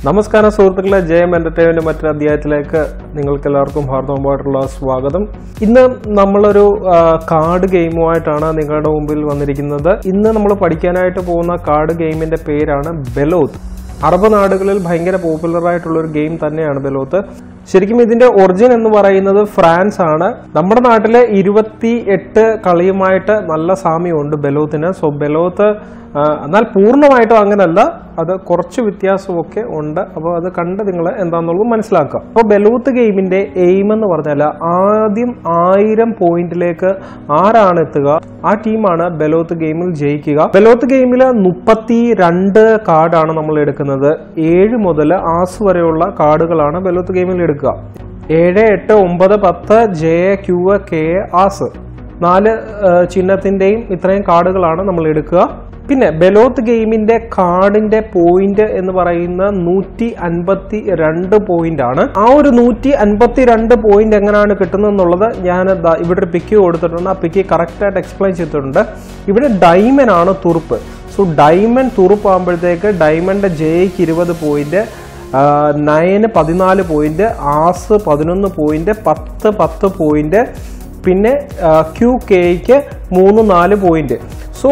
നമസ്കാരം സുഹൃത്തുക്കളെ ജയം എന്റർടൈൻമെന്റ് മറ്റൊരു അധ്യായത്തിലേക്ക് നിങ്ങൾക്ക് എല്ലാവർക്കും ഹാർദവമായിട്ടുള്ള സ്വാഗതം ഇന്ന് നമ്മളൊരു ആ, കാർഡ് ഗെയിമുമായിട്ടാണ് നിങ്ങളുടെ മുമ്പിൽ വന്നിരിക്കുന്നത് ഇന്ന് നമ്മൾ പഠിക്കാനായിട്ട് പോകുന്ന കാർഡ് ഗെയിമിന്റെ പേരാണ് ബെലോത്ത് അറബ് നാടുകളിൽ ഭയങ്കര പോപ്പുലർ ആയിട്ടുള്ള ഒരു ഗെയിം തന്നെയാണ് ബെലോത്ത് ശരിക്കും ഇതിന്റെ ഒറിജിൻ എന്ന് പറയുന്നത് ഫ്രാൻസ് ആണ് നമ്മുടെ നാട്ടിലെ ഇരുപത്തി എട്ട് കളിയുമായിട്ട് നല്ല സാമ്യമുണ്ട് ബെലോത്തിന് സോ ബെലോത്ത് ആ, എന്നാൽ പൂർണ്ണമായിട്ടും അങ്ങനല്ല അത് കുറച്ച് വ്യത്യാസമൊക്കെ ഉണ്ട് അപ്പോൾ അത് കണ്ട് നിങ്ങൾ എന്താണെന്നുള്ളത് മനസ്സിലാക്കുക അപ്പോൾ ബലൂത്ത് ഗെയിമിന്റെ എയിം എന്ന് പറഞ്ഞാൽ ആദ്യം ആയിരം പോയിന്റിലേക്ക് ആരാണ് എത്തുക ആ ടീമാണ് ബലോത്ത് ഗെയിമിൽ ജയിക്കുക ബലോത്ത് ഗെയിമിൽ മുപ്പത്തി രണ്ട് കാർഡാണ് നമ്മൾ എടുക്കുന്നത് ഏഴ് മുതൽ ആസ് വരെയുള്ള കാർഡുകളാണ് ബലോത്ത് ഗെയിമിൽ എടുക്കുക ഏഴ് എട്ട് ഒമ്പത് പത്ത് ജെ ക്യൂ കെ ആസ് നാല് ആ, ചിഹ്നത്തിന്റെയും ഇത്രയും കാർഡുകളാണ് നമ്മൾ എടുക്കുക പിന്നെ ബെലോത്ത് ഗെയിമിന്റെ കാർഡിന്റെ പോയിന്റ് എന്ന് പറയുന്ന നൂറ്റി അൻപത്തി രണ്ട് പോയിന്റ് ആണ് ആ ഒരു നൂറ്റി അൻപത്തി രണ്ട് പോയിന്റ് എങ്ങനെയാണ് കിട്ടുന്നത് എന്നുള്ളത് ഞാൻ ദാ ഇവിടെ ഒരു പിക്ക് കൊടുത്തിട്ടുണ്ട് ആ പിക്ക് കറക്റ്റ് ആയിട്ട് എക്സ്പ്ലെയിൻ ചെയ്തിട്ടുണ്ട് ഇവിടെ ഡൈമൻ ആണ് തുറുപ്പ് സോ ഡൈമൻ തുറുപ്പ് ആകുമ്പോഴത്തേക്ക് ഡൈമണ്ട് ജെയ്ക്ക് ഇരുപത് പോയിന്റ് നയന് പതിനാല് പോയിന്റ് ആസ് പതിനൊന്ന് പോയിന്റ് പത്ത് പത്ത് പോയിന്റ് പിന്നെ ക്യു കെയ്ക്ക് മൂന്ന് നാല് പോയിന്റ് സോ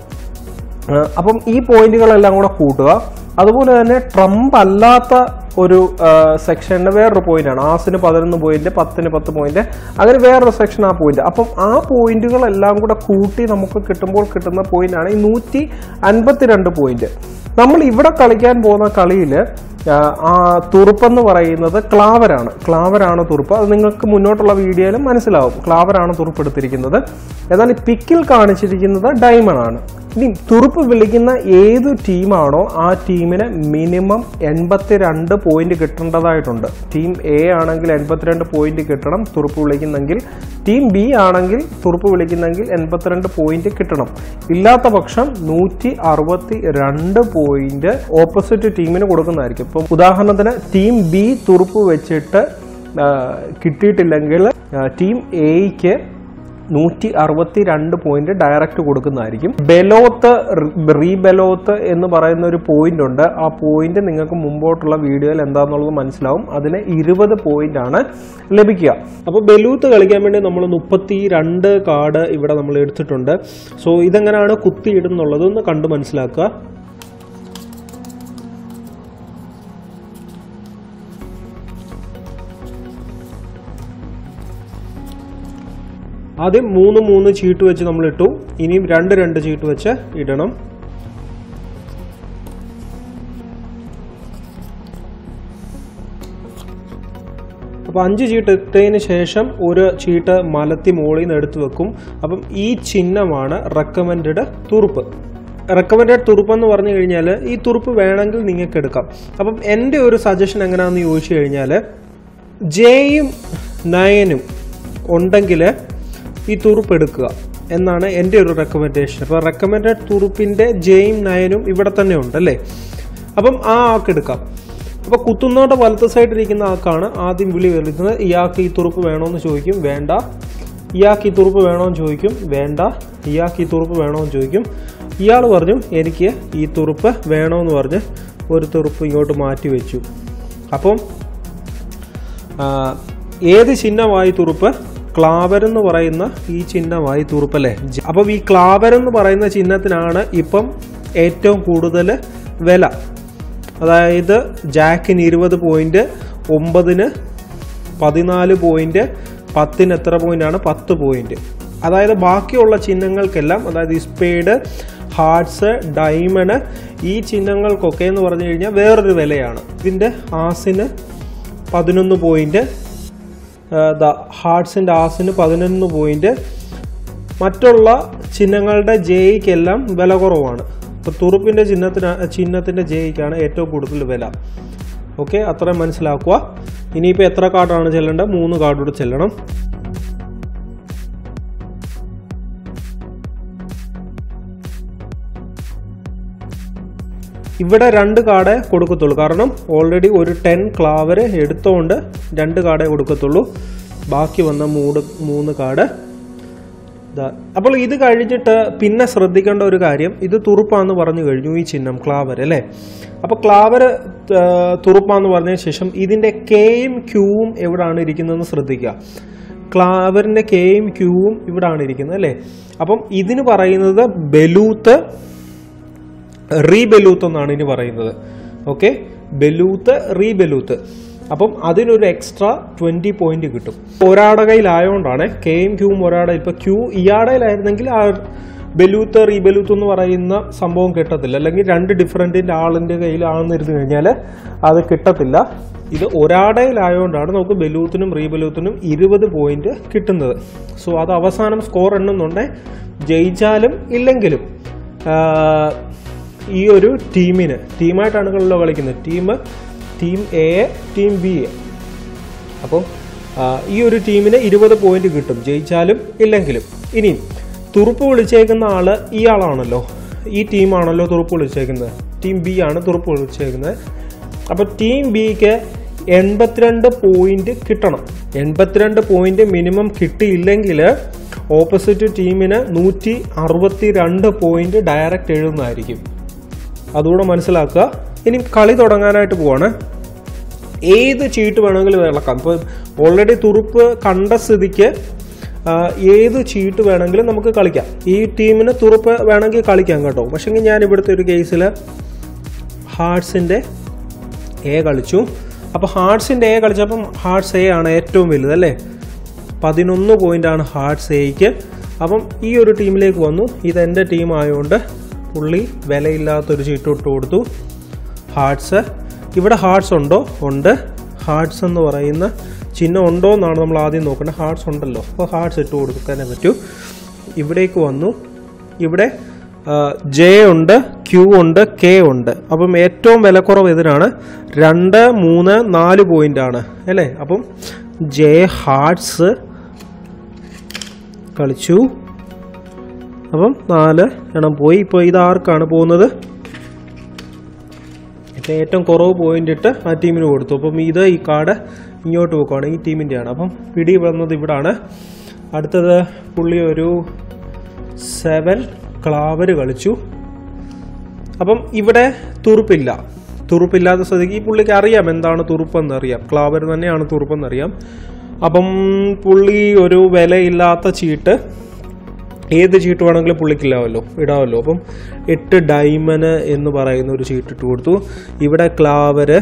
ആ, അപ്പം ഈ പോയിന്റുകളെല്ലാം കൂടെ കൂട്ടുക അതുപോലെ തന്നെ ട്രംപ് അല്ലാത്ത ഒരു സെക്ഷനിന് വേറൊരു പോയിന്റ് ആണ് ആസിന് പതിനൊന്ന് പോയിന്റ് പത്തിന് പത്ത് പോയിന്റ് അങ്ങനെ വേറൊരു സെക്ഷൻ ആ പോയിന്റ് അപ്പം ആ പോയിന്റുകളെല്ലാം കൂടെ കൂട്ടി നമുക്ക് കിട്ടുമ്പോൾ കിട്ടുന്ന പോയിന്റ് ആണ് ഈ നൂറ്റി അൻപത്തിരണ്ട് പോയിന്റ് നമ്മൾ ഇവിടെ കളിക്കാൻ പോകുന്ന കളിയിൽ ആ തുറുപ്പെന്ന് പറയുന്നത് ക്ലാവരാണ് ക്ലാവരാണ് തുറുപ്പ് അത് നിങ്ങൾക്ക് മുന്നോട്ടുള്ള വീഡിയോയിലും മനസ്സിലാവും ക്ലാവരാണ് തുറുപ്പ് എടുത്തിരിക്കുന്നത് എന്നാൽ ഈ പിക്കിൽ കാണിച്ചിരിക്കുന്നത് ഡയമണ്ട് ആണ് ഇനി തുറുപ്പ് വിളിക്കുന്ന ഏത് ടീമാണോ ആ ടീമിന് മിനിമം എൺപത്തിരണ്ട് പോയിന്റ് കിട്ടേണ്ടതായിട്ടുണ്ട് ടീം എ ആണെങ്കിൽ എൺപത്തിരണ്ട് പോയിന്റ് കിട്ടണം തുറുപ്പ് വിളിക്കുന്നെങ്കിൽ ടീം ബി ആണെങ്കിൽ തുറുപ്പ് വിളിക്കുന്നെങ്കിൽ എൺപത്തിരണ്ട് പോയിന്റ് കിട്ടണം ഇല്ലാത്ത പക്ഷം നൂറ്റി അറുപത്തി രണ്ട് പോയിന്റ് ഓപ്പോസിറ്റ് ടീമിന് കൊടുക്കുന്നതായിരിക്കും ഇപ്പം ഉദാഹരണത്തിന് ടീം ബി തുറുപ്പ് വെച്ചിട്ട് ആ, കിട്ടിയിട്ടില്ലെങ്കിൽ ആ, ടീം എയ്ക്ക് നൂറ്റി അറുപത്തി രണ്ട് പോയിന്റ് ഡയറക്റ്റ് കൊടുക്കുന്നതായിരിക്കും ബെലോത്ത് റീബെലോത്ത് എന്ന് പറയുന്ന ഒരു പോയിന്റ് ഉണ്ട് ആ പോയിന്റ് നിങ്ങൾക്ക് മുമ്പോട്ടുള്ള വീഡിയോയിൽ എന്താണെന്നുള്ളത് മനസ്സിലാവും അതിന് ഇരുപത് പോയിന്റ് ആണ് ലഭിക്കുക അപ്പോൾ ബെലൂത്ത് കളിക്കാൻ വേണ്ടി നമ്മൾ മുപ്പത്തി രണ്ട് കാർഡ് ഇവിടെ നമ്മൾ എടുത്തിട്ടുണ്ട് സോ ഇതെങ്ങനെയാണ് കുത്തിയിടുന്നുള്ളത് ഒന്ന് കണ്ട് മനസ്സിലാക്കുക ആദ്യം മൂന്ന് മൂന്ന് ചീട്ട് വെച്ച് നമ്മൾ ഇട്ടു ഇനിയും രണ്ട് രണ്ട് ചീട്ട് വെച്ച് ഇടണം അപ്പോൾ അഞ്ച് ചീട്ട് ഇട്ടതിന് ശേഷം ഒരു ചീട്ട് മലത്തി മുകളിൽ നിന്ന് എടുത്തു വെക്കും അപ്പം ഈ ചിഹ്നമാണ് റെക്കമെൻഡ് തുറുപ്പ് റെക്കമെൻഡഡ് തുറുപ്പ് എന്ന് പറഞ്ഞു കഴിഞ്ഞാൽ ഈ തുറുപ്പ് വേണമെങ്കിൽ നിങ്ങൾക്ക് എടുക്കാം അപ്പം എൻ്റെ ഒരു സജഷൻ എങ്ങനെയാണെന്ന് ചോദിച്ചു കഴിഞ്ഞാൽ ജെയും നയനും ഉണ്ടെങ്കിൽ ഈ തുറുപ്പ് എടുക്കുക എന്നാണ് എൻ്റെ ഒരു റെക്കമെൻഡേഷൻ അപ്പോൾ റെക്കമെൻഡഡ് തുറുപ്പിൻ്റെ ജെയും നയനും ഇവിടെ തന്നെ ഉണ്ട് അല്ലേ അപ്പം ആ ആൾക്ക് എടുക്കാം അപ്പോൾ കുത്തുന്നോട്ട് വലത്ത് സൈഡിൽ ഇരിക്കുന്ന ആൾക്കാണ് ആദ്യം വിളി വരുന്നത് ഇയാൾക്ക് ഈ തുറുപ്പ് വേണമെന്ന് ചോദിക്കും വേണ്ട ഇയാൾക്ക് ഈ തുറുപ്പ് വേണമെന്ന് ചോദിക്കും വേണ്ട ഇയാൾക്ക് ഈ തുറുപ്പ് വേണമെന്ന് ചോദിക്കും ഇയാൾ പറഞ്ഞു എനിക്ക് ഈ തുറുപ്പ് വേണമെന്ന് പറഞ്ഞ് ഒരു തുറുപ്പ് ഇങ്ങോട്ട് മാറ്റി വെച്ചു അപ്പം ആ, ഏത് ചിഹ്നമായി തുറുപ്പ് ക്ലാവർ എന്ന് പറയുന്ന ഈ ചിഹ്നമായി തുറുപ്പ് അല്ലേ ജ- അപ്പം ഈ ക്ലാവർ എന്ന് പറയുന്ന ചിഹ്നത്തിനാണ് ഇപ്പം ഏറ്റവും കൂടുതൽ വില അതായത് ജാക്കിന് ഇരുപത് പോയിന്റ് ഒമ്പതിന് പതിനാല് പോയിന്റ് പത്തിന് എത്ര പോയിന്റ് ആണ് പത്ത് പോയിന്റ് അതായത് ബാക്കിയുള്ള ചിഹ്നങ്ങൾക്കെല്ലാം അതായത് സ്പേഡ് ഹാർട്സ് ഡയമണ്ട് ഈ ചിഹ്നങ്ങൾക്കൊക്കെ എന്ന് പറഞ്ഞു കഴിഞ്ഞാൽ വേറൊരു വിലയാണ് ഇതിൻ്റെ ആസിന് പതിനൊന്ന് പോയിന്റ് ദ ഹാർട്സിൻ്റെ ആസിന് പതിനൊന്ന് പോയിന്റ് മറ്റുള്ള ചിഹ്നങ്ങളുടെ ജെയ്ക്കെല്ലാം വില കുറവാണ് ഇപ്പോൾ തുറുപ്പിൻ്റെ ചിഹ്നത്തിന് ചിഹ്നത്തിൻ്റെ ജെയ്ക്കാണ് ഏറ്റവും കൂടുതൽ വില ഓക്കെ അത്രയും മനസ്സിലാക്കുക ഇനിയിപ്പോൾ എത്ര കാർഡാണ് ചെല്ലേണ്ടത് മൂന്ന് കാർഡോട് ചെല്ലണം ഇവിടെ രണ്ട് കാർഡേ കൊടുക്കത്തുള്ളൂ കാരണം ഓൾറെഡി ഒരു ടെൻ ക്ലാവര് എടുത്തോണ്ട് രണ്ട് കാർഡേ കൊടുക്കത്തുള്ളൂ ബാക്കി വന്ന മൂന്ന് മൂന്ന് കാർഡ് ദാ. അപ്പോൾ ഇത് കഴിഞ്ഞിട്ട് പിന്നെ ശ്രദ്ധിക്കേണ്ട ഒരു കാര്യം ഇത് തുറുപ്പാന്ന് പറഞ്ഞു കഴിഞ്ഞു ഈ ചിഹ്നം ക്ലാവർ അല്ലേ അപ്പോൾ ക്ലാവർ തുറുപ്പാന്ന് പറഞ്ഞ ശേഷം ഇതിന്റെ കെയും ക്യൂവും എവിടാണ് ഇരിക്കുന്നതെന്ന് ശ്രദ്ധിക്കുക ക്ലാവറിന്റെ കെയും ക്യൂവും ഇവിടാണ് ഇരിക്കുന്നത് അല്ലേ അപ്പം ഇതിന് പറയുന്നത് ബലൂത്ത് റീ ബലൂത്ത് എന്നാണ് ഇനി പറയുന്നത് ഓക്കെ ബലൂത്ത് റീ ബലൂത്ത് അപ്പം അതിനൊരു എക്സ്ട്രാ ട്വന്റി പോയിന്റ് കിട്ടും ഒരാടെ കയ്യിലായതുകൊണ്ടാണ് കെയും ക്യൂവും ഒരാടെ ഇപ്പൊ ക്യൂ ഇയാടയിലായിരുന്നെങ്കിൽ ആ ബലൂത്ത് റീ ബലൂത്ത് എന്ന് പറയുന്ന സംഭവം കിട്ടത്തില്ല അല്ലെങ്കിൽ രണ്ട് ഡിഫറൻറ്റിന്റെ ആളിന്റെ കയ്യിലാണെന്നിരുന്നു കഴിഞ്ഞാൽ അത് കിട്ടത്തില്ല ഇത് ഒരാടയിലായതുകൊണ്ടാണ് നമുക്ക് ബലൂത്തിനും റീ ബലൂത്തിനും ഇരുപത് പോയിന്റ് കിട്ടുന്നത് സോ അത് അവസാനം സ്കോർ എണ്ണുന്നുണ്ടെ ജയിച്ചാലും ഇല്ലെങ്കിലും ആ, ഈ ഒരു ടീമിന് ടീമായിട്ടാണ് കളിలో കളിക്കുന്നത് team team A team B അപ്പം ആ, ഈ ഒരു ടീമിന് ഇരുപത് പോയിന്റ് കിട്ടും ജയിച്ചാലും ഇല്ലെങ്കിലും ഇനി തുറുപ്പ് വിളിച്ചേക്കുന്ന ആള് ഇയാളാണല്ലോ ഈ ടീമാണല്ലോ തുറുപ്പ് വിളിച്ചേക്കുന്നത് ടീം ബി ആണ് തുറുപ്പ് വിളിച്ചേക്കുന്നത് അപ്പൊ ടീം ബിക്ക് എൺപത്തിരണ്ട് പോയിന്റ് കിട്ടണം എൺപത്തിരണ്ട് പോയിന്റ് മിനിമം കിട്ടിയില്ലെങ്കിൽ ഓപ്പോസിറ്റ് ടീമിന് നൂറ്റി അറുപത്തി രണ്ട് പോയിന്റ് ഡയറക്റ്റ് എഴുതുന്നതായിരിക്കും അതുകൂടെ മനസ്സിലാക്കുക ഇനി കളി തുടങ്ങാനായിട്ട് പോവാണ് ഏത് ചീട്ട് വേണമെങ്കിലും ഇളക്കാം ഇപ്പോൾ ഓൾറെഡി തുറുപ്പ് കണ്ട സ്ഥിതിക്ക് ആ, ഏത് ചീട്ട് വേണമെങ്കിലും നമുക്ക് കളിക്കാം ഈ ടീമിന് തുറുപ്പ് വേണമെങ്കിൽ കളിക്കാം കേട്ടോ പക്ഷെങ്കിൽ ഞാൻ ഇവിടുത്തെ ഒരു കേസിൽ ഹാർട്സിൻ്റെ എ കളിച്ചു അപ്പോൾ ഹാർട്സിൻ്റെ എ കളിച്ചപ്പം ഹാർട്സ് എ ആണ് ഏറ്റവും വലുത് അല്ലേ പതിനൊന്ന് പോയിന്റാണ് ഹാർട്സ് എയ്ക്ക് അപ്പം ഈ ഒരു ടീമിലേക്ക് വന്നു ഇതെൻ്റെ ടീം ആയതുകൊണ്ട് പുള്ളി വിലയില്ലാത്തൊരു ചീട്ട് ഇട്ട് കൊടുത്തു ഹാർട്സ് ഇവിടെ ഹാർട്സ് ഉണ്ടോ ഉണ്ട് ഹാർട്സ് എന്ന് പറയുന്ന ചിഹ്നം ഉണ്ടോ എന്നാണ് നമ്മൾ ആദ്യം നോക്കേണ്ടത് ഹാർട്സ് ഉണ്ടല്ലോ അപ്പോൾ ഹാർട്സ് ഇട്ട് കൊടുക്കാനേ പറ്റൂ ഇവിടേക്ക് വന്നു ഇവിടെ ജെ ഉണ്ട് ക്യൂ ഉണ്ട് കെ ഉണ്ട് അപ്പം ഏറ്റവും വിലക്കുറവ് ഇതിനാണ് രണ്ട് മൂന്ന് നാല് പോയിന്റ് ആണ് അല്ലേ അപ്പം ജെ ഹാർട്സ് കളിച്ചു അപ്പം നാല് എണ്ണം പോയി ഇപ്പോൾ ഇത് ആർക്കാണ് പോകുന്നത് ഇപ്പം ഏറ്റവും കുറവ് പോയിന്റ് ഇട്ട് ആ ടീമിന് കൊടുത്തു അപ്പം ഇത് ഈ കാർഡ് ഇങ്ങോട്ട് പോക്കുവാണ് ഈ ടീമിൻ്റെയാണ് അപ്പം പിടി വന്നത് ഇവിടാണ് അടുത്തത് പുള്ളി ഒരു സെവൻ ക്ലാവര് കളിച്ചു അപ്പം ഇവിടെ തുറുപ്പില്ല തുറുപ്പില്ലാത്ത സ്ഥിതിക്ക് ഈ പുള്ളിക്ക് അറിയാം എന്താണ് തുറുപ്പെന്ന് അറിയാം ക്ലാവർ തന്നെയാണ് തുറുപ്പെന്ന് അറിയാം അപ്പം പുള്ളി ഒരു വിലയില്ലാത്ത ചീട്ട് ഏത് ചീട്ട് വേണമെങ്കിലും പുള്ളിക്കില്ലാവല്ലോ ഇടാമല്ലോ അപ്പം എട്ട് ഡൈമന് എന്ന് പറയുന്ന ഒരു ചീട്ട് ഇട്ട് കൊടുത്തു ഇവിടെ ക്ലാവര്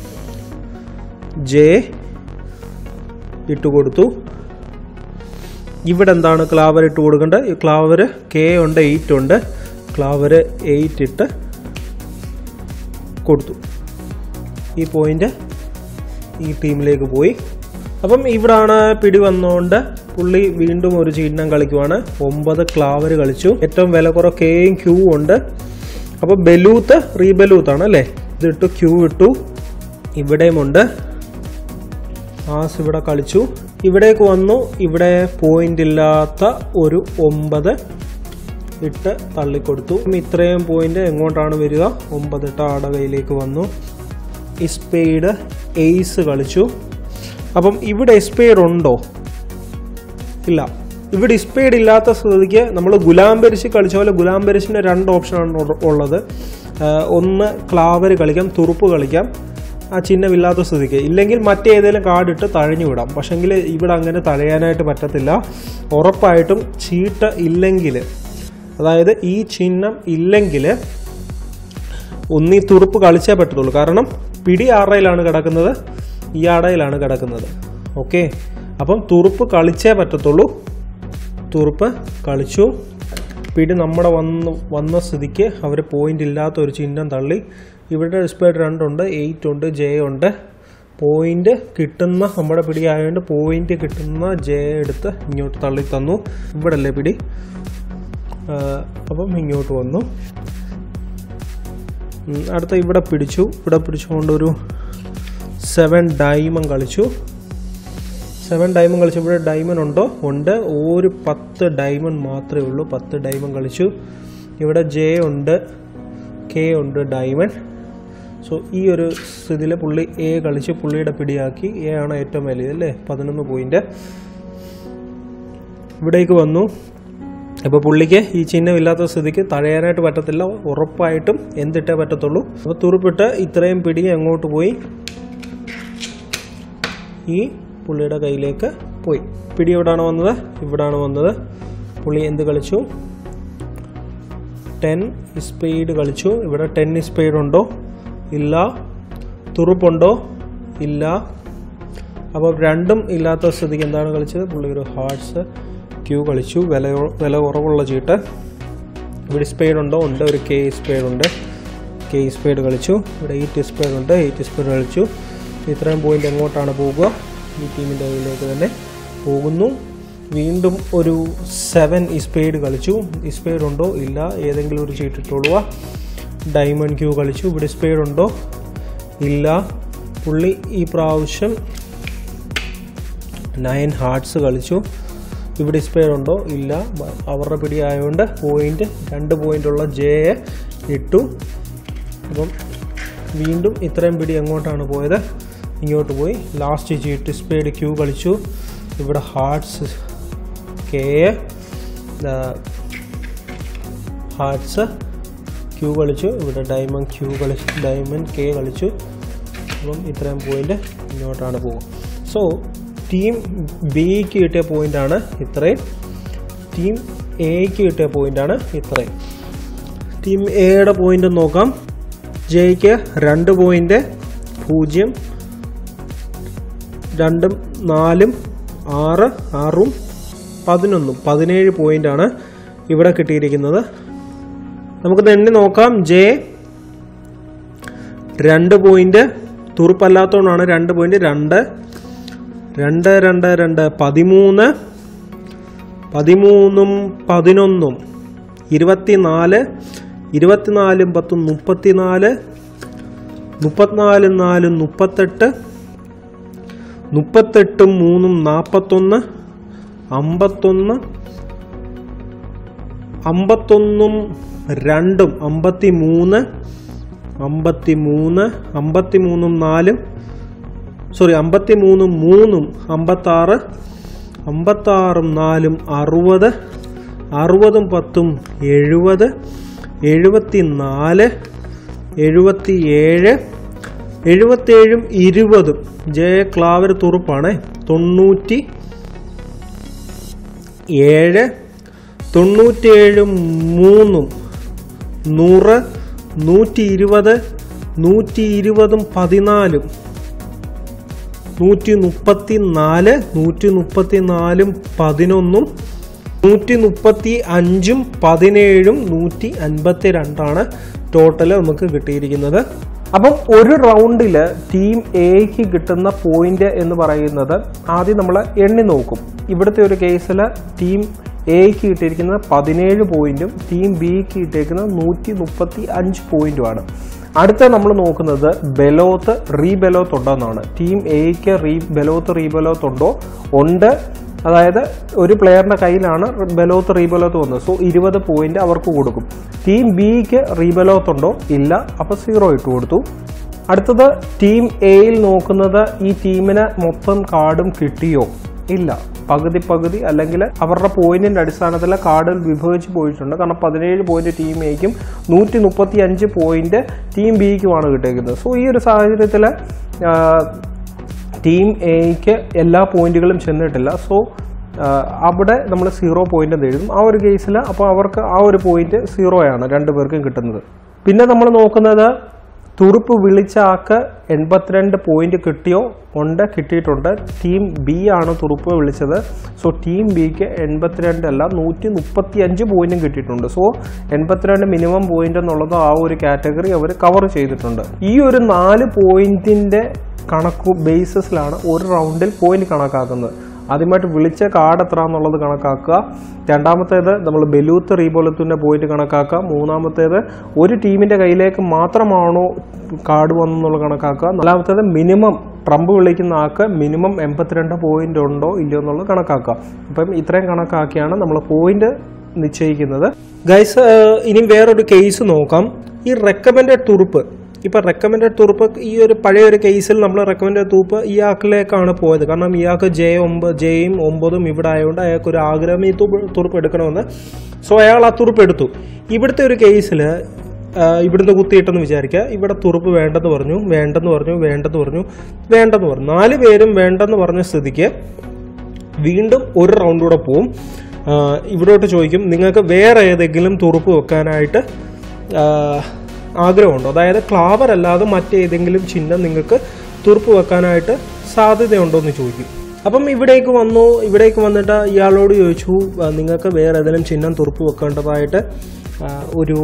ജെ ഇട്ട് കൊടുത്തു ഇവിടെ എന്താണ് ക്ലാവർ ഇട്ട് കൊടുക്കേണ്ടത് ഈ ക്ലാവർ കെ ഉണ്ട് എയ്റ്റ് ഉണ്ട് ക്ലാവർ എയ്റ്റ് ഇട്ട് കൊടുത്തു ഈ പോയിന്റ് ഈ ടീമിലേക്ക് പോയി അപ്പം ഇവിടാണ് പിടി വന്നുകൊണ്ട് പുള്ളി വീണ്ടും ഒരു ചീട്ടനം കളിക്കുവാണ് ഒമ്പത് ക്ലാവർ കളിച്ചു ഏറ്റവും വില കുറവ് കെയും ക്യൂ ഉണ്ട് അപ്പോൾ ബലൂത്ത് റീബലൂത്ത് ആണ് അല്ലേ ഇതിട്ടു ക്യൂ ഇട്ടു ഇവിടെയുമുണ്ട് ആസ് ഇവിടെ കളിച്ചു ഇവിടേക്ക് വന്നു ഇവിടെ പോയിന്റ് ഇല്ലാത്ത ഒരു ഒമ്പത് ഇട്ട് തള്ളിക്കൊടുത്തു ഇത്രയും പോയിന്റ് എങ്ങോട്ടാണ് വരിക ഒമ്പത് ഇട്ട് ആടെ കയ്യിലേക്ക് വന്നു സ്പെയ്ഡ് എയ്സ് കളിച്ചു അപ്പം ഇവിടെ സ്പെയ്ഡ് ഉണ്ടോ ഇല്ല ഇവിടെ സ്പീഡ് ഇല്ലാത്ത സ്ഥിതിക്ക് നമ്മൾ ഗുലാം പെരിശ് കളിച്ച പോലെ ഗുലാം പെരിശിന് രണ്ട് ഓപ്ഷനാണ് ഉള്ള- ഉള്ളത് ആ, ഒന്ന് ക്ലാവര് കളിക്കാം തുറുപ്പ് കളിക്കാം ആ ചിഹ്നമില്ലാത്ത സ്ഥിതിക്ക് ഇല്ലെങ്കിൽ മറ്റേതെങ്കിലും കാർഡ് ഇട്ട് തഴഞ്ഞു വിടാം പക്ഷെങ്കിൽ ഇവിടെ അങ്ങനെ തഴയാനായിട്ട് പറ്റത്തില്ല ഉറപ്പായിട്ടും ചീട്ട് ഇല്ലെങ്കിൽ അതായത് ഈ ചിഹ്നം ഇല്ലെങ്കിൽ ഒന്നീ തുറുപ്പ് കളിച്ചേ പറ്റത്തുള്ളൂ കാരണം പിടി ആറയിലാണ് കിടക്കുന്നത് ഈ ആടയിലാണ് കിടക്കുന്നത് ഓക്കെ അപ്പം തുറുപ്പ് കളിച്ചേ പറ്റത്തുള്ളൂ തുറുപ്പ് കളിച്ചു പിടി നമ്മുടെ വന്ന് വന്ന സ്ഥിതിക്ക് അവർ പോയിന്റ് ഇല്ലാത്ത ഒരു ചിഹ്നം തള്ളി ഇവിടെ സ്പീഡ് രണ്ടുണ്ട് എയ്റ്റ് ഉണ്ട് ജെ ഉണ്ട് പോയിന്റ് കിട്ടുന്ന നമ്മുടെ പിടി ആയതുകൊണ്ട് പോയിന്റ് കിട്ടുന്ന ജെ എടുത്ത് ഇങ്ങോട്ട് തള്ളി തന്നു ഇവിടെ അല്ലേ പിടി ആ, അപ്പം ഇങ്ങോട്ട് വന്നു ഉം, അടുത്ത ഇവിടെ പിടിച്ചു ഇവിടെ പിടിച്ചുകൊണ്ടൊരു സെവൻ ഡയമണ്ട് കളിച്ചു സെവൻ ഡയമണ്ട് കളിച്ചു ഇവിടെ ഡയമണ്ട് ഉണ്ടോ ഉണ്ട് ഒരു പത്ത് ഡയമണ്ട് മാത്രമേ ഉള്ളൂ പത്ത് ഡയമണ്ട് കളിച്ചു ഇവിടെ ജെ ഉണ്ട് കെ ഉണ്ട് ഡയമണ്ട് സോ ഈ ഒരു സ്ഥിതിയിൽ പുള്ളി എ കളിച്ച് പുള്ളിയുടെ പിടിയാക്കി എ ആണ് ഏറ്റവും വലിയത് അല്ലേ പതിനൊന്ന് പോയിന്റ് ഇവിടേക്ക് വന്നു അപ്പോൾ പുള്ളിക്ക് ഈ ചിഹ്നം ഇല്ലാത്ത സ്ഥിതിക്ക് തഴയാനായിട്ട് പറ്റത്തില്ല ഉറപ്പായിട്ടും എന്തിട്ടേ പറ്റത്തുള്ളൂ അപ്പോൾ തുറുപ്പിട്ട് ഇത്രയും പിടി അങ്ങോട്ട് പോയി ഈ പുള്ളിയുടെ കയ്യിലേക്ക് പോയി പിടി എവിടാണ് വന്നത് ഇവിടാണ് വന്നത് പുള്ളി എന്ത് കളിച്ചു ടെൻ സ്പീഡ് കളിച്ചു ഇവിടെ ടെൻ സ്പീഡ് ഉണ്ടോ ഇല്ല തുറുപ്പുണ്ടോ ഇല്ല അപ്പോൾ രണ്ടും ഇല്ലാത്ത സ്ഥിതിക്ക് എന്താണ് കളിച്ചത് പുള്ളി ഒരു ഹാർട്സ് ക്യൂ കളിച്ചു വില വില കുറവുള്ള ചീട്ട് ഇവിടെ സ്പീഡ് ഉണ്ടോ ഉണ്ട് ഒരു കെ സ്പീഡ് ഉണ്ട് കെ സ്പീഡ് കളിച്ചു ഇവിടെ എയ്റ്റ് സ്പീഡ് ഉണ്ട് എയ്റ്റ് സ്പീഡ് കളിച്ചു ഇത്രയും പോയിന്റ് എങ്ങോട്ടാണ് പോകുക ഈ ടീമിൻ്റെ കയ്യിലേക്ക് തന്നെ പോകുന്നു വീണ്ടും ഒരു സെവൻ സ്പീഡ് കളിച്ചു സ്പീഡ് ഉണ്ടോ ഇല്ല ഏതെങ്കിലും ഒരു ചീട്ടിട്ടോളുക ഡയമണ്ട് ക്യൂ കളിച്ചു ഇവിടെ സ്പീഡ് ഉണ്ടോ ഇല്ല പുള്ളി ഈ പ്രാവശ്യം നയൻ ഹാർട്സ് കളിച്ചു ഇവിടെ സ്പെയർ ഉണ്ടോ ഇല്ല ബ- അവരുടെ പിടി ആയതുകൊണ്ട് പോയിന്റ് രണ്ട് പോയിന്റ് ഉള്ള ജെയെ ഇട്ടു അപ്പം വീണ്ടും ഇത്രയും പിടി എങ്ങോട്ടാണ് പോയത് ഇങ്ങോട്ട് പോയി ലാസ്റ്റ് ചീട്ട് സ്പേഡ് ക്യൂ കളിച്ചു ഇവിടെ ഹാർട്സ് കെ ഹാർട്സ് ക്യൂ കളിച്ചു ഇവിടെ ഡയമണ്ട് ക്യൂ കളിച്ചു ഡയമണ്ട് കെ കളിച്ചു അപ്പം ഇത്രയും പോയിന്റ് ഇങ്ങോട്ടാണ് പോകും സോ ടീം ബിക്ക് കിട്ടിയ പോയിന്റാണ് ഇത്രയും ടീം എക്ക് കിട്ടിയ പോയിന്റാണ് ഇത്രയും ടീം എയുടെ പോയിന്റ് നോക്കാം ജെയ്ക്ക് രണ്ട് പോയിന്റ് പൂജ്യം രണ്ടും നാലും ആറ് ആറും പതിനൊന്നും പതിനേഴ് പോയിന്റാണ് ഇവിടെ കിട്ടിയിരിക്കുന്നത് നമുക്ക് എണ്ണി നോക്കാം ജെ രണ്ട് പോയിന്റ് തുറുപ്പല്ലാത്തതുകൊണ്ടാണ് രണ്ട് പോയിന്റ് രണ്ട് രണ്ട് രണ്ട് രണ്ട് പതിമൂന്ന് പതിമൂന്നും പതിനൊന്നും ഇരുപത്തിനാല് ഇരുപത്തിനാലും പത്തും മുപ്പത്തിനാല് മുപ്പത്തിനാലും നാലും മുപ്പത്തെട്ട് മുപ്പത്തെട്ടും മൂന്നും നാൽപ്പത്തൊന്ന് അമ്പത്തൊന്ന് അമ്പത്തൊന്നും രണ്ടും അമ്പത്തി മൂന്ന് അമ്പത്തി മൂന്ന് അമ്പത്തി മൂന്നും നാലും സോറി അമ്പത്തി മൂന്നും മൂന്നും അമ്പത്താറ് അമ്പത്താറും നാലും അറുപത് അറുപതും പത്തും എഴുപത് എഴുപത്തി നാല് എഴുപത്തി ഏഴ് എഴുപത്തേഴും ഇരുപതും ജയ ക്ലാവർ തുറുപ്പാണ് തൊണ്ണൂറ്റി ഏഴ് തൊണ്ണൂറ്റിയേഴും മൂന്നും നൂറ് നൂറ്റി ഇരുപത് നൂറ്റി ഇരുപതും പതിനാലും നൂറ്റി മുപ്പത്തി നാല് നൂറ്റി മുപ്പത്തി നാലും പതിനൊന്നും നൂറ്റി മുപ്പത്തി അഞ്ചും പതിനേഴും നൂറ്റി അൻപത്തി രണ്ടാണ് ടോട്ടൽ നമുക്ക് കിട്ടിയിരിക്കുന്നത് അപ്പം ഒരു റൗണ്ടിൽ ടീം എക്ക് കിട്ടുന്ന പോയിന്റ് എന്ന് പറയുന്നത് ആദ്യം നമ്മൾ എണ്ണി നോക്കും ഇവിടുത്തെ ഒരു കേസിൽ ടീം എക്ക് കിട്ടിയിരിക്കുന്നത് പതിനേഴ് പോയിന്റും ടീം ബിക്ക് കിട്ടിയിരിക്കുന്നത് നൂറ്റി മുപ്പത്തി അഞ്ച് പോയിന്റുമാണ് അടുത്ത നമ്മൾ നോക്കുന്നത് ബെലോത്ത് റീ ബെലോത്ത് ഉണ്ടോ എന്നാണ് ടീം എക്ക് റീ ബെലോത്ത് റീ ബെലോത്ത് ഉണ്ടോ ഉണ്ട് അതായത് ഒരു പ്ലെയറിന്റെ കയ്യിലാണ് ബെലോത്ത് റീബെലോത്ത് വന്നത് സോ ഇരുപത് പോയിന്റ് അവർക്ക് കൊടുക്കും ടീം ബിക്ക് റീബെലോത്ത് ഉണ്ടോ ഇല്ല അപ്പോൾ സീറോ ഇട്ട് കൊടുത്തു അടുത്തത് ടീം എയിൽ നോക്കുന്നത് ഈ ടീമിന് മൊത്തം കാർഡും കിട്ടിയോ ഇല്ല പകുതി പകുതി അല്ലെങ്കിൽ അവരുടെ പോയിന്റിന്റെ അടിസ്ഥാനത്തിൽ കാർഡുകൾ വിഭജിച്ച് പോയിട്ടുണ്ട് കാരണം പതിനേഴ് പോയിന്റ് ടീം എക്കും നൂറ്റി മുപ്പത്തി അഞ്ച് പോയിന്റ് ടീം ബിക്കുമാണ് കിട്ടിയിരിക്കുന്നത് സോ ഈ ഒരു സാഹചര്യത്തിൽ ടീം എക്ക് എല്ലാ പോയിന്റുകളും ചെന്നിട്ടില്ല സോ അവിടെ നമ്മൾ സീറോ പോയിന്റ് എന്ന് എഴുതും ആ ഒരു കേസിൽ അപ്പോൾ അവർക്ക് ആ ഒരു പോയിന്റ് സീറോ ആണ് രണ്ടു പേർക്കും കിട്ടുന്നത് പിന്നെ നമ്മൾ നോക്കുന്നത് തുറുപ്പ് വിളിച്ച ആൾക്ക് എൺപത്തിരണ്ട് പോയിന്റ് കിട്ടിയോ ഉണ്ട് കിട്ടിയിട്ടുണ്ട് ടീം ബി ആണ് തുറുപ്പ് വിളിച്ചത് സോ ടീം ബിക്ക് എൺപത്തിരണ്ട് അല്ല നൂറ്റി മുപ്പത്തി അഞ്ച് പോയിന്റും കിട്ടിയിട്ടുണ്ട് സോ എൺപത്തിരണ്ട് മിനിമം പോയിന്റ് എന്നുള്ളത് ആ ഒരു കാറ്റഗറി അവർ കവർ ചെയ്തിട്ടുണ്ട് ഈ ഒരു നാല് പോയിന്റിന്റെ കണക്കു ബേസിസിലാണ് ഒരു റൗണ്ടിൽ പോയിന്റ് കണക്കാക്കുന്നത് ആദ്യമായിട്ട് വിളിച്ച കാർഡ് എത്ര എന്നുള്ളത് കണക്കാക്കുക രണ്ടാമത്തേത് നമ്മൾ ബലൂത്ത് റീബോലത്തിൻ്റെ പോയിന്റ് കണക്കാക്കുക മൂന്നാമത്തേത് ഒരു ടീമിൻ്റെ കയ്യിലേക്ക് മാത്രമാണോ കാർഡ് വന്നെന്നുള്ള കണക്കാക്കുക നാലാമത്തേത് മിനിമം ട്രംപ് വിളിക്കുന്ന ആൾക്ക് മിനിമം എൺപത്തിരണ്ട് പോയിന്റ് ഉണ്ടോ ഇല്ലയോ എന്നുള്ളത് കണക്കാക്കുക അപ്പം ഇത്രയും കണക്കാക്കിയാണ് നമ്മൾ പോയിന്റ് നിശ്ചയിക്കുന്നത് ഗൈസ് ഇനി വേറൊരു കേസ് നോക്കാം ഈ റെക്കമെൻഡഡ് തുറുപ്പ് ഇപ്പം റെക്കമെൻഡഡ് തുറുപ്പ് ഈ ഒരു പഴയ ഒരു കേസിൽ നമ്മൾ റെക്കമെൻഡഡ് തൂപ്പ് ഇയാൾക്കിലേക്കാണ് പോയത് കാരണം ഇയാൾക്ക് ജെ ഒമ്പത് ജെയും ഒമ്പതും ഇവിടെ ആയതുകൊണ്ട് അയാൾക്ക് ഒരു ആഗ്രഹം ഈ തുപ്പ് തുറുപ്പ് എടുക്കണമെന്ന് സോ അയാൾ ആ തുറുപ്പ് എടുത്തു ഇവിടുത്തെ ഒരു കേസിൽ ഇവിടുന്ന് കുത്തിയിട്ടെന്ന് വിചാരിക്കുക ഇവിടെ തുറുപ്പ് വേണ്ടെന്ന് പറഞ്ഞു വേണ്ടെന്ന് പറഞ്ഞു വേണ്ടെന്ന് പറഞ്ഞു വേണ്ടെന്ന് പറഞ്ഞു നാല് പേരും വേണ്ടെന്ന് പറഞ്ഞ സ്ഥിതിക്ക് വീണ്ടും ഒരു റൗണ്ട് കൂടെ പോവും ആ, ഇവിടോട്ട് ചോദിക്കും നിങ്ങൾക്ക് വേറെ ഏതെങ്കിലും തുറുപ്പ് വെക്കാനായിട്ട് ആ, ആഗ്രഹമുണ്ടോ അതായത് ക്ലാവർ അല്ലാതെ മറ്റേതെങ്കിലും ചിഹ്നം നിങ്ങൾക്ക് തുറുപ്പ് വെക്കാനായിട്ട് സാധ്യതയുണ്ടോ എന്ന് ചോദിക്കും അപ്പം ഇവിടേക്ക് വന്നു ഇവിടേക്ക് വന്നിട്ട് ഇയാളോട് ചോദിച്ചു ആ, നിങ്ങൾക്ക് വേറെ ഏതെങ്കിലും ചിഹ്നം തുറുപ്പ് വെക്കേണ്ടതായിട്ട് ആ, ഒരു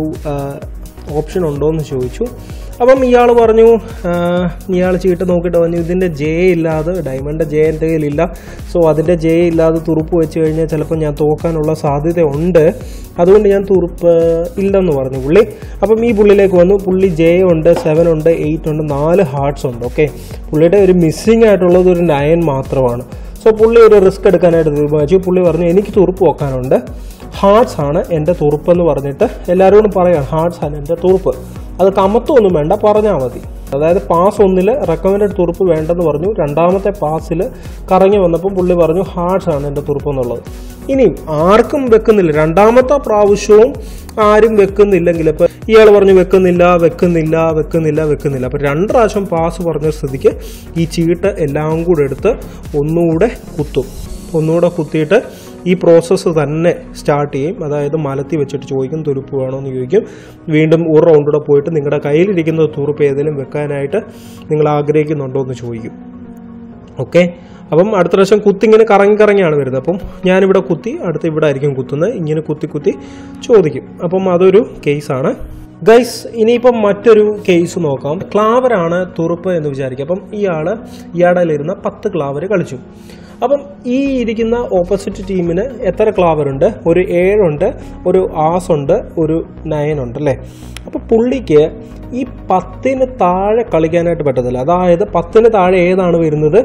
ഓപ്ഷൻ ഉണ്ടോ എന്ന് ചോദിച്ചു അപ്പം ഇയാൾ പറഞ്ഞു ഇയാൾ ചീട്ട് നോക്കിയിട്ട് പറഞ്ഞു ഇതിൻ്റെ ജെ ഇല്ലാതെ ഡയമണ്ട് ജെ എൻ്റെ കയ്യിലില്ല സോ അതിൻ്റെ ജെ ഇല്ലാതെ തുറുപ്പ് വെച്ച് കഴിഞ്ഞാൽ ചിലപ്പോൾ ഞാൻ തോക്കാനുള്ള സാധ്യത ഉണ്ട് അതുകൊണ്ട് ഞാൻ തുറുപ്പ് ഇല്ലെന്ന് പറഞ്ഞു പുള്ളി അപ്പം ഈ പുള്ളിയിലേക്ക് വന്നു പുള്ളി ജെ ഉണ്ട് സെവൻ ഉണ്ട് എയ്റ്റ് ഉണ്ട് നാല് ഹാർട്സ് ഉണ്ട് ഓക്കെ പുള്ളിയുടെ ഒരു മിസ്സിംഗ് ആയിട്ടുള്ളത് ഒരു നയൻ മാത്രമാണ് സോ പുള്ളി ഒരു റിസ്ക് എടുക്കാനായിട്ട് തീരുമാനിച്ചു പുള്ളി പറഞ്ഞു എനിക്ക് തുറുപ്പ് വെക്കാനുണ്ട് ഹാർട്സ് ആണ് എൻ്റെ തുറുപ്പ് എന്ന് പറഞ്ഞിട്ട് എല്ലാവരോടും പറയാം ഹാർട്സ് ആണ് എൻ്റെ തുറുപ്പ് അത് കമത്തൊന്നും വേണ്ട പറഞ്ഞാൽ മതി അതായത് പാസ് ഒന്നിൽ റെക്കമെൻഡഡ് തുറുപ്പ് വേണ്ടെന്ന് പറഞ്ഞു രണ്ടാമത്തെ പാസിൽ കറങ്ങി വന്നപ്പോൾ പുള്ളി പറഞ്ഞു ഹാർട്സ് ആണ് എൻ്റെ തുറുപ്പ് എന്നുള്ളത് ഇനിയും ആർക്കും വെക്കുന്നില്ല രണ്ടാമത്തെ പ്രാവശ്യവും ആരും വെക്കുന്നില്ലെങ്കിൽ ഇപ്പം ഇയാൾ പറഞ്ഞു വെക്കുന്നില്ല വെക്കുന്നില്ല വെക്കുന്നില്ല വെക്കുന്നില്ല അപ്പം രണ്ട് പ്രാവശ്യം പാസ് പറഞ്ഞ സ്ഥിതിക്ക് ഈ ചീട്ട് എല്ലാം കൂടെ എടുത്ത് ഒന്നുകൂടെ കുത്തും ഒന്നുകൂടെ കുത്തിയിട്ട് ഈ പ്രോസസ്സ് തന്നെ സ്റ്റാർട്ട് ചെയ്യും അതായത് മലത്തി വെച്ചിട്ട് ചോദിക്കും തുരുപ്പ് വേണോ എന്ന് ചോദിക്കും വീണ്ടും ഒരു റൗണ്ട് കൂടെ പോയിട്ട് നിങ്ങളുടെ കയ്യിലിരിക്കുന്ന തുറുപ്പ് ഏതെങ്കിലും വെക്കാനായിട്ട് നിങ്ങൾ ആഗ്രഹിക്കുന്നുണ്ടോ എന്ന് ചോദിക്കും ഓക്കെ അപ്പം അടുത്ത പ്രാവശ്യം കുത്തി ഇങ്ങനെ കറങ്ങി കറങ്ങിയാണ് വരുന്നത് അപ്പം ഞാനിവിടെ കുത്തി അടുത്ത് ഇവിടെ ആയിരിക്കും കുത്തുന്നത് ഇങ്ങനെ കുത്തി കുത്തി ചോദിക്കും അപ്പം അതൊരു കേസാണ് ഗൈസ് ഇനിയിപ്പം മറ്റൊരു കേസ് നോക്കാം ക്ലാവറാണ് തുറുപ്പ് എന്ന് വിചാരിക്കുക അപ്പം ഇയാൾ ഇയാളുടെ ഇരുന്ന പത്ത് ക്ലാവർ കളിച്ചു അപ്പം ഈ ഇരിക്കുന്ന ഓപ്പോസിറ്റ് ടീമിന് എത്ര ക്ലാവർ ഉണ്ട് ഒരു ഏഴുണ്ട് ഒരു ആസ് ഉണ്ട് ഒരു നയൻ ഉണ്ട് അല്ലേ അപ്പോൾ പുള്ളിക്ക് ഈ പത്തിന് താഴെ കളിക്കാനായിട്ട് പറ്റത്തില്ല അതായത് പത്തിന് താഴെ ഏതാണ് വരുന്നത്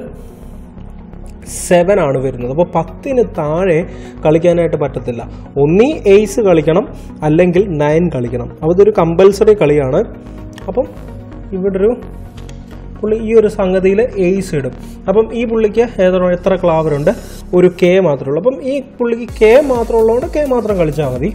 സെവൻ ആണ് വരുന്നത് അപ്പോൾ പത്തിന് താഴെ കളിക്കാനായിട്ട് പറ്റത്തില്ല ഒന്നീ എയ്സ് കളിക്കണം അല്ലെങ്കിൽ നയൻ കളിക്കണം അപ്പോൾ ഇതൊരു കമ്പൽസറി കളിയാണ് അപ്പം ഇവിടെ ഒരു പുള്ളി ഈ ഒരു സംഗതിയിൽ എയ്സ് ഇടും അപ്പം ഈ പുള്ളിക്ക് ഏതാണോ എത്ര ക്ലാവർ ഉണ്ട് ഒരു കെ മാത്രമേ ഉള്ളൂ അപ്പം ഈ പുള്ളിക്ക് കെ മാത്രം ഉള്ളതുകൊണ്ട് കെ മാത്രം കളിച്ചാൽ മതി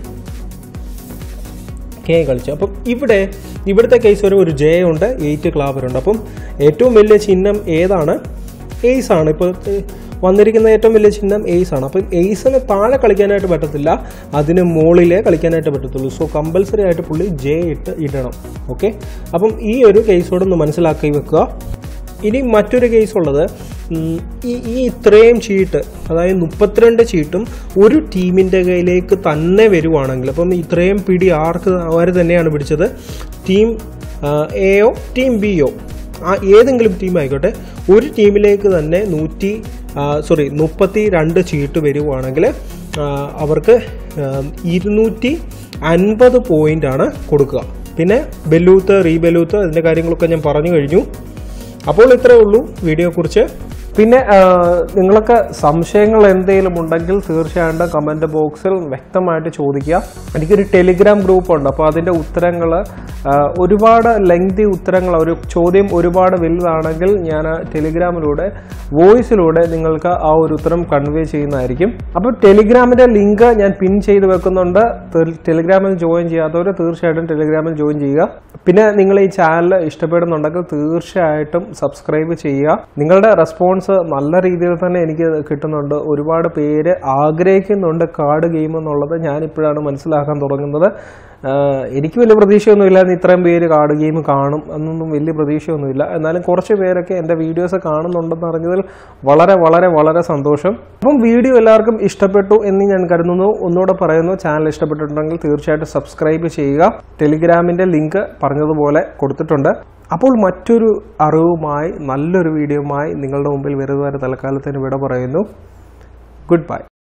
കെ കളിച്ചു അപ്പം ഇവിടെ ഇവിടുത്തെ കേസ് വരെ ഒരു ജെ ഉണ്ട് എയ്റ്റ് ക്ലാവർ ഉണ്ട് അപ്പം ഏറ്റവും വലിയ ചിഹ്നം ഏതാണ് എയ്സ് ആണ് ഇപ്പോൾ വന്നിരിക്കുന്ന ഏറ്റവും വലിയ ചിഹ്നം എയ്സ് ആണ് അപ്പം എയ്സിന് താഴെ കളിക്കാനായിട്ട് പറ്റത്തില്ല അതിന് മുകളിലേ കളിക്കാനായിട്ട് പറ്റത്തുള്ളൂ സോ കമ്പൽസറി ആയിട്ട് പുള്ളി ജെ ഇട്ട് ഇടണം ഓക്കെ അപ്പം ഈ ഒരു കേസോട് ഒന്ന് മനസ്സിലാക്കി വെക്കുക ഇനി മറ്റൊരു കേസ് ഉള്ളത് ഉം, ഈ ഈ ഇത്രയും ചീട്ട് അതായത് മുപ്പത്തിരണ്ട് ചീട്ടും ഒരു ടീമിൻ്റെ കയ്യിലേക്ക് തന്നെ വരുവാണെങ്കിൽ അപ്പം ഇത്രയും പിടി ആർക്ക് അവർ തന്നെയാണ് പിടിച്ചത് ടീം എയോ ടീം ബിയോ ആ ഏതെങ്കിലും ടീം ആയിക്കോട്ടെ ഒരു ടീമിലേക്ക് തന്നെ നൂറ്റി സോറി മുപ്പത്തി രണ്ട് ചീട്ട് വരുവാണെങ്കിൽ ആ, അവർക്ക് ആ, ഇരുന്നൂറ്റി അൻപത് പോയിന്റ് ആണ് കൊടുക്കുക പിന്നെ ബെല്ലൂത്ത് റീബെല്ലൂത്ത് അതിൻ്റെ കാര്യങ്ങളൊക്കെ ഞാൻ പറഞ്ഞു കഴിഞ്ഞു അപ്പോൾ ഇത്രേ ഉള്ളൂ വീഡിയോയെക്കുറിച്ച് പിന്നെ ആ, നിങ്ങൾക്ക് സംശയങ്ങൾ എന്തെങ്കിലും ഉണ്ടെങ്കിൽ തീർച്ചയായിട്ടും കമൻറ്റ് ബോക്സിൽ വ്യക്തമായിട്ട് ചോദിക്കുക എനിക്കൊരു ടെലിഗ്രാം ഗ്രൂപ്പ് ഉണ്ട് അപ്പോൾ അതിൻ്റെ ഉത്തരങ്ങൾ ഒരുപാട് ലെങ്തി ഉത്തരങ്ങൾ ഒരു ചോദ്യം ഒരുപാട് വലുതാണെങ്കിൽ ഞാൻ ടെലിഗ്രാമിലൂടെ വോയിസിലൂടെ നിങ്ങൾക്ക് ആ ഒരു ഉത്തരം കൺവേ ചെയ്യുന്നതായിരിക്കും അപ്പോൾ ടെലിഗ്രാമിൻ്റെ ലിങ്ക് ഞാൻ പിൻ ചെയ്ത് വെക്കുന്നുണ്ട് തെ- ടെലിഗ്രാമിൽ ജോയിൻ ചെയ്യാത്തവർ തീർച്ചയായിട്ടും ടെലിഗ്രാമിൽ ജോയിൻ ചെയ്യുക പിന്നെ നിങ്ങൾ ഈ ചാനൽ ഇഷ്ടപ്പെടുന്നുണ്ടെങ്കിൽ തീർച്ചയായിട്ടും സബ്സ്ക്രൈബ് ചെയ്യുക നിങ്ങളുടെ റെസ്പോൺസ് നല്ല രീതിയിൽ തന്നെ എനിക്ക് കിട്ടുന്നുണ്ട് ഒരുപാട് പേര് ആഗ്രഹിക്കുന്നുണ്ട് കാർഡ് ഗെയിം എന്നുള്ളത് ഞാനിപ്പോഴാണ് മനസ്സിലാക്കാൻ തുടങ്ങുന്നത് ആഹ് എനിക്ക് വലിയ പ്രതീക്ഷയൊന്നുമില്ല ഇത്രയും പേര് കാർഡ് ഗെയിം കാണും എന്നൊന്നും വലിയ പ്രതീക്ഷയൊന്നുമില്ല എന്നാലും കുറച്ച് പേരൊക്കെ എൻ്റെ വീഡിയോസ് കാണുന്നുണ്ടെന്ന് അറിഞ്ഞതിൽ വളരെ വളരെ വളരെ സന്തോഷം അപ്പം വീഡിയോ എല്ലാവർക്കും ഇഷ്ടപ്പെട്ടു എന്ന് ഞാൻ കരുതുന്നു ഒന്നുകൂടെ പറയുന്നു ചാനൽ ഇഷ്ടപ്പെട്ടിട്ടുണ്ടെങ്കിൽ തീർച്ചയായിട്ടും സബ്സ്ക്രൈബ് ചെയ്യുക ടെലിഗ്രാമിൻ്റെ ലിങ്ക് പറഞ്ഞതുപോലെ കൊടുത്തിട്ടുണ്ട് അപ്പോൾ മറ്റൊരു അറിവുമായി നല്ലൊരു വീഡിയോയുമായി നിങ്ങളുടെ മുമ്പിൽ വരുന്നവരെ തൽക്കാലത്തിന് വിട പറയുന്നു ഗുഡ് ബൈ